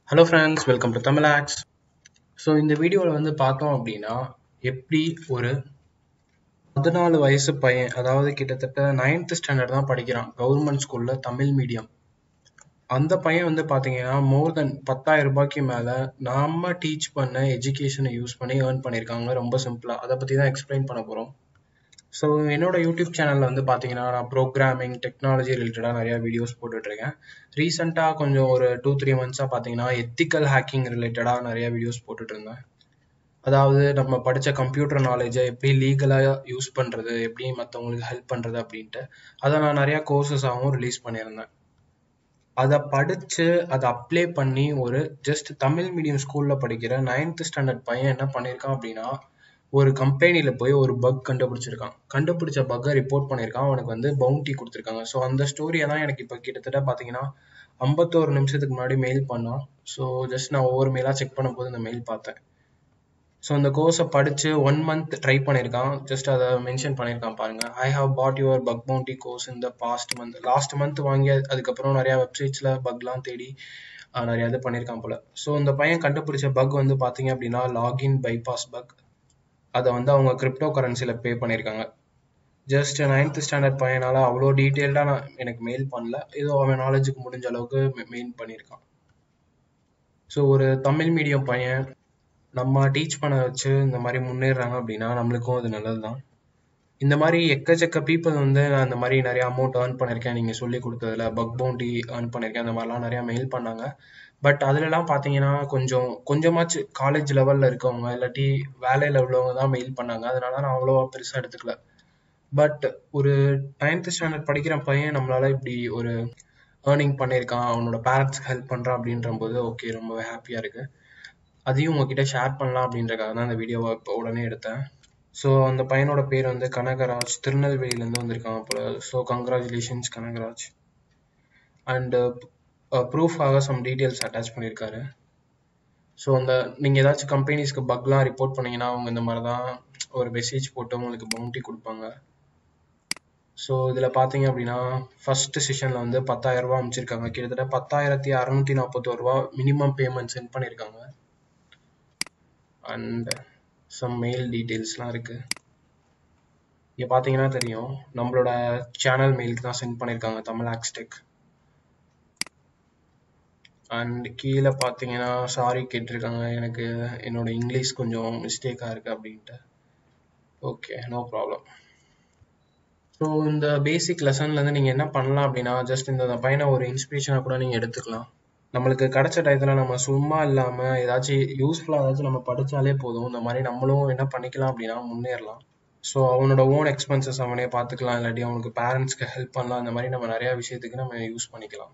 hello friends welcome to Tamil hacks so இந்த வீடியோவில் வந்து பார்த்தோம் அப்படின்னா எப்படி ஒரு பதினாலு வயசு பையன் அதாவது கிட்டத்தட்ட நைன்த் ஸ்டாண்டர்ட் தான் படிக்கிறான் கவர்மெண்ட் ஸ்கூலில் தமிழ் மீடியம் அந்த பையன் வந்து பார்த்தீங்கன்னா மோர் தென் பத்தாயிரம் ரூபாய்க்கு மேலே நாம டீச் பண்ண எஜுகேஷனை யூஸ் பண்ணி ஏர்ன் பண்ணியிருக்காங்க ரொம்ப சிம்பிளாக அதை பற்றி தான் எக்ஸ்பிளைன் பண்ண போகிறோம் ஸோ என்னோட யூடியூப் சேனலில் வந்து பார்த்தீங்கன்னா நான் ப்ரோக்ராமிங் டெக்னாலஜி ரிலேட்டடாக நிறையா வீடியோஸ் போட்டுட்ருக்கேன் ரீசெண்டாக கொஞ்சம் ஒரு டூ த்ரீ மந்த்ஸாக பார்த்தீங்கன்னா எத்திக்கல் ஹேக்கிங் ரிலேட்டடாக நிறைய வீடியோஸ் போட்டுட்டு இருந்தேன் அதாவது நம்ம படித்த கம்ப்யூட்டர் நாலேஜை எப்படி லீகலாக யூஸ் பண்ணுறது எப்படி மற்றவங்களுக்கு ஹெல்ப் பண்ணுறது அப்படின்ட்டு அதை நான் நிறையா கோர்சஸாகவும் ரிலீஸ் பண்ணியிருந்தேன் அதை படித்து அதை அப்ளை பண்ணி ஒரு ஜஸ்ட் தமிழ் மீடியம் ஸ்கூலில் படிக்கிற நைன்த் ஸ்டாண்டர்ட் பையன் என்ன பண்ணியிருக்கான் அப்படின்னா ஒரு கம்பெனியில் போய் ஒரு பக் கண்டுபிடிச்சிருக்கான் கண்டுபிடிச்ச பக்கை ரிப்போர்ட் பண்ணியிருக்கான் அவனுக்கு வந்து பவுண்டி கொடுத்துருக்காங்க ஸோ அந்த ஸ்டோரியை தான் எனக்கு இப்போ கிட்டத்தட்ட பார்த்தீங்கன்னா ஐம்பத்தோரு நிமிஷத்துக்கு முன்னாடி மெயில் பண்ணோம் ஸோ ஜஸ்ட் நான் ஒவ்வொரு மெயிலாக செக் பண்ணும்போது இந்த மெயில் பார்த்தேன் ஸோ அந்த கோர்ஸை படித்து ஒன் மந்த் ட்ரை பண்ணியிருக்கான் ஜஸ்ட் அதை மென்ஷன் பண்ணியிருக்கான் பாருங்க I have bought your bug bounty course இந்த பாஸ்ட் மந்த் லாஸ்ட் மந்த் வாங்கி அதுக்கப்புறம் நிறையா வெப்சைட்ஸில் பக்லாம் தேடி நிறையா இது பண்ணியிருக்கான் போல ஸோ இந்த பையன் கண்டுபிடிச்ச பக் வந்து பார்த்தீங்க அப்படின்னா லாகின் பைபாஸ் பக் அதை வந்து அவங்க கிரிப்டோ கரன்சியில் பே பண்ணியிருக்காங்க ஜஸ்ட் நைன்த் ஸ்டாண்டர்ட் பையனால் அவ்வளோ டீட்டெயில்டாக நான் எனக்கு மெயில் பண்ணல ஏதோ அவன் நாலேஜுக்கு முடிஞ்ச அளவுக்கு மெயில் பண்ணியிருக்கான் ஸோ ஒரு தமிழ் மீடியம் பையன் நம்ம டீச் பண்ண வச்சு இந்த மாதிரி முன்னேறாங்க அப்படின்னா நம்மளுக்கும் அது நல்லது தான் இந்த மாதிரி எக்கச்சக்க பீப்புள் வந்து நான் இந்த மாதிரி நிறைய அமௌண்ட் ஏர்ன் பண்ணியிருக்கேன் நீங்கள் சொல்லி கொடுத்ததுல பக் பவுண்டி ஏர்ன் பண்ணியிருக்கேன் அந்த மாதிரிலாம் நிறையா மெயில் பண்ணாங்க பட் அதுலலாம் பார்த்தீங்கன்னா கொஞ்சம் கொஞ்சமாச்சு காலேஜ் லெவலில் இருக்கவங்க இல்லாட்டி வேலையில் உள்ளவங்க தான் மெயில் பண்ணாங்க அதனால நான் அவ்வளோவா பெருசாக எடுத்துக்கல பட் ஒரு நைன்த் ஸ்டாண்டர்ட் படிக்கிற பையன் நம்மளால இப்படி ஒரு ஏர்னிங் பண்ணியிருக்கான் அவனோட பேரண்ட்ஸ்க்கு ஹெல்ப் பண்ணுறான் அப்படின்ற போது ஓகே ரொம்ப ஹாப்பியாக இருக்கு அதையும் உங்ககிட்ட ஷேர் பண்ணலாம் அப்படின்றக்காக தான் அந்த வீடியோவை இப்போ உடனே எடுத்தேன் ஸோ அந்த பையனோட பேர் வந்து கனகராஜ் திருநெல்வேலியிலேருந்து வந்திருக்கான் போல ஸோ கங்க்ராச்சுலேஷன்ஸ் கனகராஜ் அண்டு ப்ரூஃபாக சம் டீட்டெயில்ஸ் அட்டாச் பண்ணியிருக்காரு ஸோ அந்த நீங்கள் ஏதாச்சும் கம்பெனிஸ்க்கு பக்லாம் ரிப்போர்ட் பண்ணீங்கன்னா அவங்க இந்த மாதிரி தான் ஒரு மெசேஜ் போட்டு உங்களுக்கு பவுண்டி கொடுப்பாங்க ஸோ இதில் பார்த்தீங்க அப்படின்னா ஃபர்ஸ்ட் செஷனில் வந்து பத்தாயிரம் ரூபா அமைச்சிருக்காங்க கிட்டத்தட்ட பத்தாயிரத்தி அறநூற்றி நாற்பத்தோரு ரூபா மினிமம் பேமெண்ட் சென்ட் பண்ணியிருக்காங்க அண்ட் சம் மெயில் டீட்டெயில்ஸ்லாம் இருக்குது இங்கே பார்த்தீங்கன்னா தெரியும் நம்மளோட சேனல் மெயிலுக்கு தான் சென்ட் பண்ணியிருக்காங்க தமிழ் ஆக்ஸ்டெக் அண்ட் கீழே பார்த்தீங்கன்னா சாரி கேட்டிருக்காங்க எனக்கு என்னோட இங்கிலீஷ் கொஞ்சம் மிஸ்டேக்காக இருக்குது அப்படின்ட்டு ஓகே நோ ப்ராப்ளம் ஸோ இந்த பேசிக் லெசன்லேருந்து நீங்கள் என்ன பண்ணலாம் அப்படின்னா ஜஸ்ட் இந்த பையனை ஒரு இன்ஸ்பிரேஷனாக கூட நீங்கள் எடுத்துக்கலாம் நம்மளுக்கு கிடைச்ச டயத்தில் நம்ம சும்மா இல்லாமல் ஏதாச்சும் யூஸ்ஃபுல்லாக ஏதாச்சும் நம்ம படித்தாலே போதும் இந்த மாதிரி நம்மளும் என்ன பண்ணிக்கலாம் அப்படின்னா முன்னேறலாம் ஸோ அவனோட ஓன் எக்ஸ்பென்சஸ் அவனே பார்த்துக்கலாம் இல்லாட்டி அவனுக்கு பேரண்ட்ஸ்க்கு ஹெல்ப் பண்ணலாம் இந்த மாதிரி நம்ம நிறையா விஷயத்துக்கு நம்ம யூஸ் பண்ணிக்கலாம்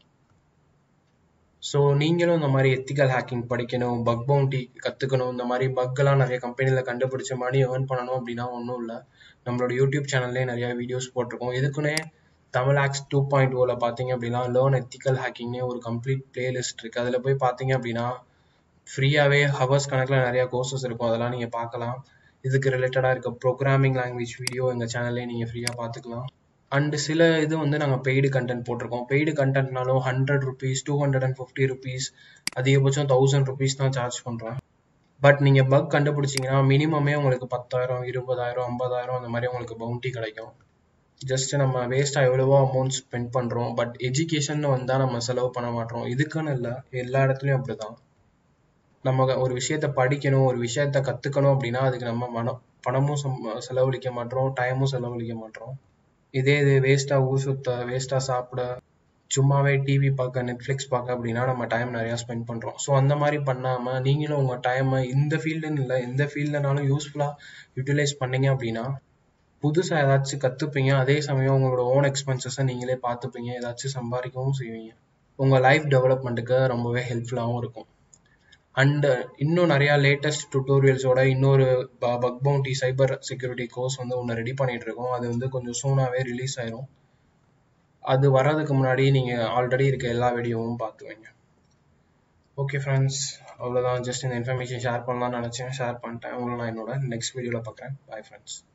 ஸோ நீங்களும் இந்த மாதிரி எத்திக்கல் ஹேக்கிங் படிக்கணும் பக் பவுண்டி கற்றுக்கணும் இந்த மாதிரி பக்கெல்லாம் நிறைய கம்பெனியில் கண்டுபிடிச்ச மணி ஏர்ன் பண்ணணும் அப்படின்னா ஒன்றும் இல்லை நம்மளோட யூடியூப் சேனல்லே நிறைய வீடியோஸ் போட்டிருக்கோம் இதுக்குன்னே தமிழ் ஆக்ஸ் டூ பாயிண்ட் ஓவில் பார்த்தீங்க அப்படின்னா லேர்ன் எத்திக்கல் ஹேக்கிங்னே ஒரு கம்ப்ளீட் பிளேலிஸ்ட் இருக்குது அதில் போய் பார்த்தீங்க அப்படின்னா ஃப்ரீயாகவே ஹவர்ஸ் கணக்கில் நிறையா கோர்சஸ் இருக்கும் அதெல்லாம் நீங்கள் பார்க்கலாம் இதுக்கு ரிலேட்டடாக இருக்க ப்ரோக்ராமிங் லாங்குவேஜ் வீடியோ எங்கள் சேனல்லே நீங்கள் ஃப்ரீயாக பார்த்துக்கலாம் அண்டு சில இது வந்து நாங்கள் பெய்டு கண்டென்ட் போட்டிருக்கோம் பெய்டு கண்டென்ட்னாலும் hundred rupees two hundred and fifty rupees அதிகபட்சம் தௌசண்ட் ருபீஸ் தான் சார்ஜ் பண்ணுறோம் பட் நீங்கள் பக் கண்டுபிடிச்சிங்கன்னா மினிமமே உங்களுக்கு பத்தாயிரம் இருபதாயிரம் ஐம்பதாயிரம் அந்த மாதிரி உங்களுக்கு பவுண்டி கிடைக்கும் ஜஸ்ட் நம்ம வேஸ்ட்டாக எவ்வளவோ அமௌண்ட் ஸ்பெண்ட் பண்ணுறோம் பட் எஜுகேஷன் வந்தால் நம்ம செலவு பண்ண மாட்டோம் இதுக்குன்னு இல்லை எல்லா இடத்துலையும் அப்படி தான் நம்ம ஒரு விஷயத்த படிக்கணும் ஒரு விஷயத்த கற்றுக்கணும் அப்படின்னா அதுக்கு நம்ம மனம் பணமும் செலவழிக்க மாட்டோம் டைமும் செலவழிக்க மாட்டோம் இதே இது வேஸ்ட்டாக ஊர் சுத்த வேஸ்ட்டாக சாப்பிட சும்மாவே டிவி பார்க்க நெட்ஃப்ளிக்ஸ் பார்க்க அப்படின்னா நம்ம டைம் நிறையா ஸ்பெண்ட் பண்ணுறோம் ஸோ அந்த மாதிரி பண்ணாமல் நீங்களும் உங்கள் டைமை இந்த ஃபீல்டுன்னு இல்லை எந்த ஃபீல்டுனாலும் யூஸ்ஃபுல்லாக யூட்டிலைஸ் பண்ணீங்க அப்படின்னா புதுசாக ஏதாச்சும் கற்றுப்பீங்க அதே சமயம் உங்களோட ஓன் எக்ஸ்பென்சஸை நீங்களே பார்த்துப்பீங்க ஏதாச்சும் சம்பாதிக்கவும் செய்வீங்க உங்கள் லைஃப் டெவலப்மெண்ட்டுக்கு ரொம்பவே ஹெல்ப்ஃபுல்லாகவும் இருக்கும் அண்டு இன்னும் நிறையா லேட்டஸ்ட் டுட்டோரியல்ஸோட இன்னொரு bug bounty cyber security course வந்து ஒன்று ரெடி பண்ணிகிட்டு இருக்கோம் அது வந்து கொஞ்சம் சூனாகவே ரிலீஸ் ஆயிரும் அது வர்றதுக்கு முன்னாடி நீங்கள் ஆல்ரெடி இருக்க எல்லா வீடியோவும் பார்த்து வைங்க ஓகே ஃப்ரெண்ட்ஸ் அவ்வளோதான் ஜஸ்ட் இந்த இன்ஃபர்மேஷன் ஷேர் பண்ணலாம்னு நினச்சேன் ஷேர் பண்ணிட்டேன் உங்களை நான் என்னோட நெக்ஸ்ட் வீடியோவில் பார்க்குறேன் பாய் ஃப்ரெண்ட்ஸ்